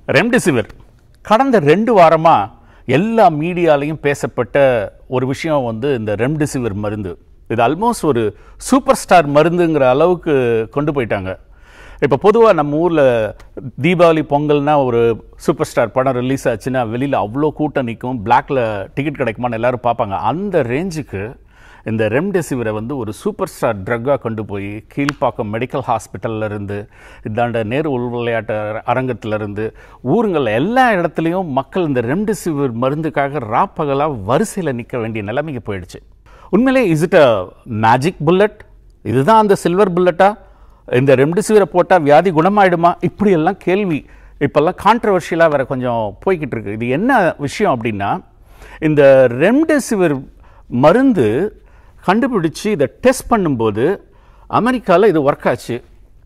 remdesivir கடந்த ரெண்டு வாரமாக எல்லா மீடியாலையும் பேசப்பட்ட ஒரு விஷயம் வந்து இந்த ரெம்டெசிவிர் மருந்து இது ஆல்மோஸ்ட் ஒரு சூப்பர் ஸ்டார் மருந்துங்கிற அளவுக்கு கொண்டு போயிட்டாங்க இப்போ பொதுவாக நம்ம ஊரில் தீபாவளி பொங்கல்னா ஒரு சூப்பர் ஸ்டார் படம் ரிலீஸ் ஆச்சுன்னா வெளியில் அவ்வளோ கூட்டம் நிற்கும் பிளாக்ல டிக்கெட் கிடைக்குமான்னு எல்லாரும் பார்ப்பாங்க அந்த ரேஞ்சுக்கு இந்த ரெம்டெசிவிரை வந்து ஒரு சூப்பர் ஸ்டார் ட்ரக்காக கொண்டு போய் கீழ்ப்பாக்கம் மெடிக்கல் ஹாஸ்பிட்டல்ல இருந்து இதாண்ட நேரு உள் விளையாட்டு அர- அரங்கத்துல இருந்து ஊருங்களில் எல்லா இடத்துலையும் மக்கள் இந்த ரெம்டெசிவிர் மருந்துக்காக ராப்பகலாக வரிசையில் நிற்க வேண்டிய நிலைமைக்கு போயிடுச்சு உண்மையிலே is it a magic bullet இதுதான் அந்த சில்வர் புல்லட்டா இந்த ரெம்டெசிவிரை போட்டால் வியாதி குணமாயிடுமா இப்படியெல்லாம் கேள்வி இப்போல்லாம் கான்ட்ரவர்ஷியலாக வேற கொஞ்சம் போய்கிட்டு இருக்கு இது என்ன விஷயம் அப்படின்னா இந்த ரெம்டெசிவிர் மருந்து கண்டுபிடிச்சு இதை டெஸ்ட் பண்ணும்போது அமெரிக்காவில் இது ஒர்க் ஆச்சு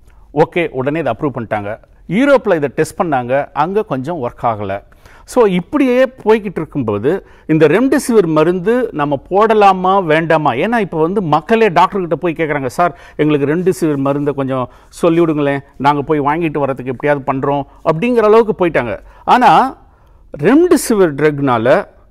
ஓகே உடனே இதை அப்ரூவ் பண்ணிட்டாங்க யூரோப்பில் இதை டெஸ்ட் பண்ணாங்க அங்கே கொஞ்சம் ஒர்க் ஆகலை ஸோ இப்படியே போய்கிட்டு இருக்கும்போது இந்த ரெம்டெசிவிர் மருந்து நம்ம போடலாமா வேண்டாமா ஏன்னா இப்போ வந்து மக்களே டாக்டர்கிட்ட போய் கேட்குறாங்க சார் எங்களுக்கு ரெம்டெசிவிர் மருந்தை கொஞ்சம் சொல்லி விடுங்களேன் நாங்கள் போய் வாங்கிட்டு வரதுக்கு எப்படியாவது பண்ணுறோம் அப்படிங்கிற அளவுக்கு போயிட்டாங்க ஆனால் ரெம்டெசிவிர் ட்ரக்னால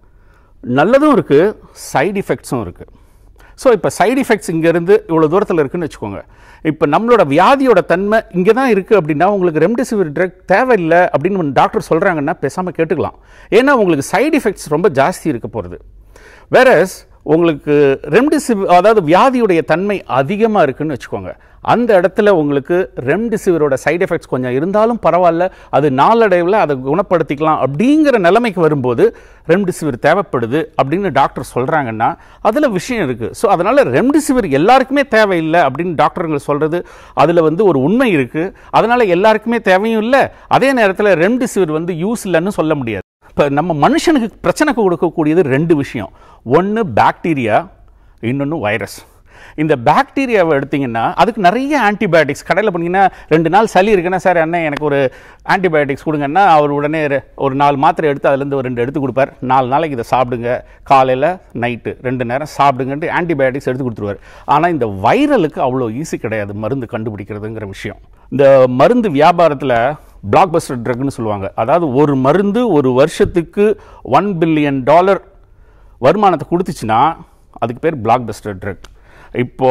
நல்லதும் இருக்குது சைடு எஃபெக்ட்ஸும் இருக்குது ஸோ இப்போ சைடு எஃபெக்ட்ஸ் இங்கேருந்து இவ்வளோ தூரத்தில் இருக்குன்னு வச்சுக்கோங்க இப்போ நம்மளோட வியாதியோட தன்மை இங்கே தான் இருக்குது அப்படின்னா உங்களுக்கு ரெம்டெசிவிர் ட்ரக் தேவையில்லை அப்படின்னு டாக்டர் சொல்கிறாங்கன்னா பேசாமல் கேட்டுக்கலாம் ஏன்னா உங்களுக்கு சைடு எஃபெக்ட்ஸ் ரொம்ப ஜாஸ்தி இருக்க போகிறது வேறஸ் உங்களுக்கு ரெம்டெசிவிர் அதாவது வியாதியுடைய தன்மை அதிகமாக இருக்குன்னு வச்சுக்கோங்க அந்த இடத்துல உங்களுக்கு ரெம்டெசிவிரோட சைடு எஃபெக்ட்ஸ் கொஞ்சம் இருந்தாலும் பரவாயில்ல அது நாளடைவில் அதை குணப்படுத்திக்கலாம் அப்படிங்கிற நிலைமைக்கு வரும்போது ரெம்டெசிவிர் தேவைப்படுது அப்படின்னு டாக்டர் சொல்கிறாங்கன்னா அதில் விஷயம் இருக்குது ஸோ அதனால் ரெம்டெசிவிர் எல்லாருக்குமே தேவையில்லை அப்படின்னு டாக்டருங்க சொல்கிறது அதில் வந்து ஒரு உண்மை இருக்குது அதனால் எல்லாருக்குமே தேவையும் இல்லை அதே நேரத்தில் ரெம்டெசிவிர் வந்து யூஸ் இல்லைன்னு சொல்ல முடியாது இப்போ நம்ம மனுஷனுக்கு பிரச்சனை கொடுக்கக்கூடியது ரெண்டு விஷயம் ஒன்று பாக்டீரியா இன்னொன்று வைரஸ் இந்த பாக்டீரியாவை எடுத்தீங்கன்னா அதுக்கு நிறைய ஆன்டிபயோட்டிக்ஸ் கடையில் போனீங்கன்னா ரெண்டு நாள் சளி இருக்குன்னா சார் அண்ணன் எனக்கு ஒரு ஆன்டிபயோட்டிக்ஸ் கொடுங்கன்னா அவர் உடனே ரெ- ஒரு நாலு மாத்திரை எடுத்து அதுலேருந்து ஒரு ரெண்டு எடுத்து கொடுப்பார் நாலு நாளைக்கு இதை சாப்பிடுங்க காலையில் நைட்டு ரெண்டு நேரம் சாப்பிடுங்கன்ட்டு ஆன்டிபயோட்டிக்ஸ் எடுத்து கொடுத்துருவார் ஆனால் இந்த வைரலுக்கு அவ்வளோ ஈஸி கிடையாது மருந்து கண்டுபிடிக்கிறதுங்கிற விஷயம் இந்த மருந்து வியாபாரத்தில் பிளாக் பஸ்டர் ட்ரக்னு சொல்லுவாங்க அதாவது ஒரு மருந்து ஒரு வருஷத்துக்கு ஒன் பில்லியன் டாலர் வருமானத்தை கொடுத்துச்சுன்னா அதுக்கு பேர் பிளாக் பஸ்டர் ட்ரக் இப்போ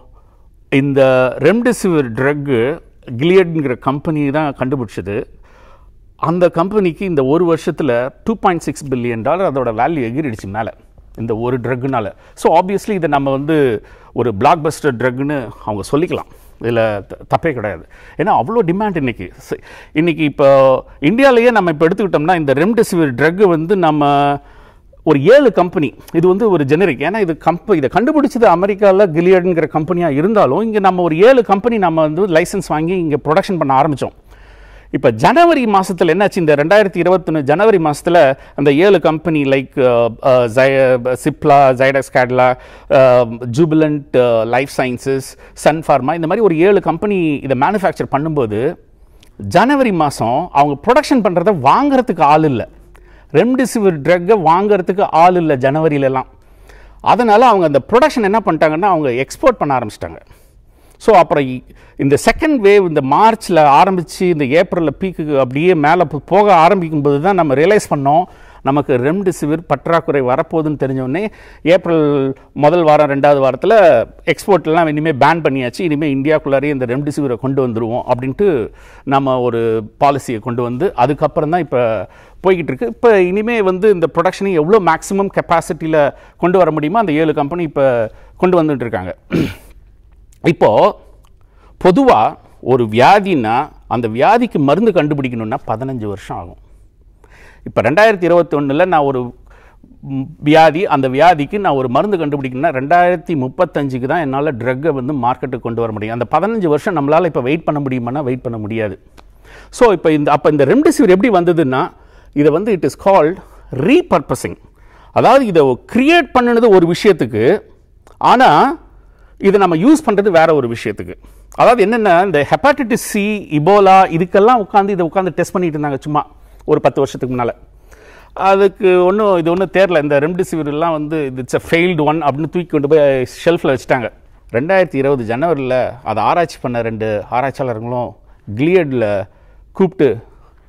இந்த ரெம்டெசிவிர் ட்ரக்கு கிலியட்ங்கிற கம்பெனி தான் கண்டுபிடிச்சது அந்த கம்பெனிக்கு இந்த ஒரு வருஷத்தில் two point six billion dollar அதோட வேல்யூ எகிரிடுச்சு மேலே இந்த ஒரு ட்ரக்குனால ஸோ ஆப்வியஸ்லி இதை நம்ம வந்து ஒரு பிளாக் பஸ்டர் ட்ரக்னு அவங்க சொல்லிக்கலாம் இதில் தப்பே கிடையாது ஏன்னா அவ்வளோ டிமாண்ட் இன்னைக்கு ச- இன்னைக்கு இப்போ இந்தியாவிலேயே நம்ம இப்போ எடுத்துக்கிட்டோம்னா இந்த ரெம்டெசிவிர் ட்ரக் வந்து நம்ம ஒரு ஏழு கம்பெனி இது வந்து ஒரு ஜெனரிக் ஏன்னா இது கம்ப இதை கண்டுபிடிச்சது அமெரிக்காவில் கிலியடுங்கிற கம்பெனியாக இருந்தாலும் இங்கே நம்ம ஒரு ஏழு கம்பெனி நம்ம வந்து லைசன்ஸ் வாங்கி இங்கே ப்ரொடக்ஷன் பண்ண ஆரம்பித்தோம் இப்போ ஜனவரி மாதத்தில் என்னாச்சு இந்த ரெண்டாயிரத்தி இருபத்தொன்று ஜனவரி மாதத்தில் அந்த ஏழு கம்பெனி லைக் சிப்லா ஜைடக்ஸ் கேட்லா ஜூபிலண்ட் லைஃப் சயின்சஸ் சன் ஃபார்மா இந்த மாதிரி ஒரு ஏழு கம்பெனி இதை மேனுஃபேக்சர் பண்ணும்போது ஜனவரி மாதம் அவங்க ப்ரொடக்ஷன் பண்ணுறத வாங்குறதுக்கு ஆள் இல்லை ரெம்டெசிவிர் ட்ரக்கை வாங்குறதுக்கு ஆள் இல்லை ஜனவரியிலலாம் அதனால் அவங்க அந்த ப்ரொடக்ஷன் என்ன பண்ணிட்டாங்கன்னா அவங்க எக்ஸ்போர்ட் பண்ண ஆரம்பிச்சிட்டாங்க ஸோ அப்புறம் இ- இந்த செகண்ட் வேவ் இந்த மார்ச்சில் ஆரம்பித்து இந்த ஏப்ரலில் பீக்குக்கு அப்படியே மேலே போக ஆரம்பிக்கும் போது தான் நம்ம ரியலைஸ் பண்ணோம் நமக்கு ரெம்டெசிவிர் பற்றாக்குறை வரப்போகுதுன்னு தெரிஞ்ச உடனே ஏப்ரல் முதல் வாரம் ரெண்டாவது வாரத்தில் எக்ஸ்போர்ட்லாம் இனிமேல் பேன் பண்ணியாச்சு இனிமேல் இந்தியாக்குள்ளாரே இந்த ரெம்டெசிவிரை கொண்டு வந்துருவோம் அப்படின்ட்டு நம்ம ஒரு பாலிசியை கொண்டு வந்து அதுக்கப்புறம் தான் இப்போ போய்கிட்டு இருக்கு இப்போ இனிமேல் வந்து இந்த ப்ரொடக்ஷனை எவ்வளோ மேக்ஸிமம் கெப்பாசிட்டியில் கொண்டு வர முடியுமோ அந்த ஏழு கம்பெனி இப்போ கொண்டு வந்துட்டு இருக்காங்க இப்போ பொதுவாக ஒரு வியாதின்னா அந்த வியாதிக்கு மருந்து கண்டுபிடிக்கணும்னா பதினஞ்சு வருஷம் ஆகும் இப்போ ரெண்டாயிரத்தி இருபத்தொன்னில் நான் ஒரு ம், வியாதி அந்த வியாதிக்கு நான் ஒரு மருந்து கண்டுபிடிக்கணும்னா ரெண்டாயிரத்தி முப்பத்தஞ்சுக்கு தான் என்னால் ட்ரக்கை வந்து மார்க்கெட்டுக்கு கொண்டு வர முடியும் அந்த பதினஞ்சு வருஷம் நம்மளால் இப்போ வெயிட் பண்ண முடியுமானா வெயிட் பண்ண முடியாது ஸோ இப்போ இந்த அப்போ இந்த ரெம்டெசிவிர் எப்படி வந்ததுன்னா இதை வந்து இட் இஸ் கால்ட் ரீபர்பஸிங் அதாவது இதை கிரியேட் பண்ணினது ஒரு விஷயத்துக்கு ஆனால் இதை நம்ம யூஸ் பண்ணுறது வேற ஒரு விஷயத்துக்கு அதாவது என்னென்ன இந்த ஹெப்பாட்டிட்டிஸ் சி இபோலா இதுக்கெல்லாம் உட்காந்து இதை உட்காந்து டெஸ்ட் பண்ணிட்டு இருந்தாங்க சும்மா ஒரு பத்து வருஷத்துக்கு முன்னால் அதுக்கு ஒன்றும் இது ஒன்றும் தேரல இந்த ரெம்டெசிவிர்லாம் வந்து இட்ஸ் அ ஃபெயில்டு ஒன் அப்படின்னு தூக்கி கொண்டு போய் ஷெல்ஃபில் வச்சுட்டாங்க ரெண்டாயிரத்தி இருபது ஜனவரியில் அதை ஆராய்ச்சி பண்ண ரெண்டு ஆராய்ச்சியாளர்களும் கிளியடில் கூப்பிட்டு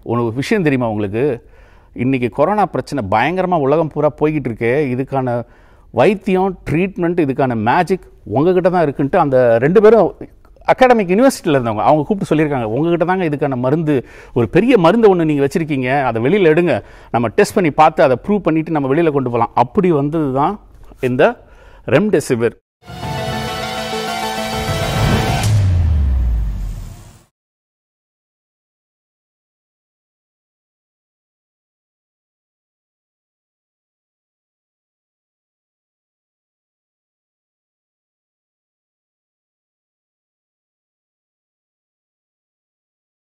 ஒரு விஷயம் தெரியுமா உங்களுக்கு இன்றைக்கி கொரோனா பிரச்சனை பயங்கரமாக உலகம் பூரா போய்கிட்டு இருக்கே இதுக்கான வைத்தியம் ட்ரீட்மெண்ட் இதுக்கான மேஜிக் உங்ககிட்ட தான் இருக்குன்ட்டு அந்த ரெண்டு பேரும் அகாடமிக் யூனிவர்சிட்டியில் இருந்தவங்க அவங்க கூப்பிட்டு சொல்லியிருக்காங்க உங்ககிட்ட தாங்க இதுக்கான மருந்து ஒரு பெரிய மருந்து ஒன்று நீங்கள் வச்சுருக்கீங்க அதை வெளியில் எடுங்க நம்ம டெஸ்ட் பண்ணி பார்த்து அதை ப்ரூவ் பண்ணிவிட்டு நம்ம வெளியில் கொண்டு போகலாம் அப்படி வந்தது தான் இந்த ரெம்டெசிவிர்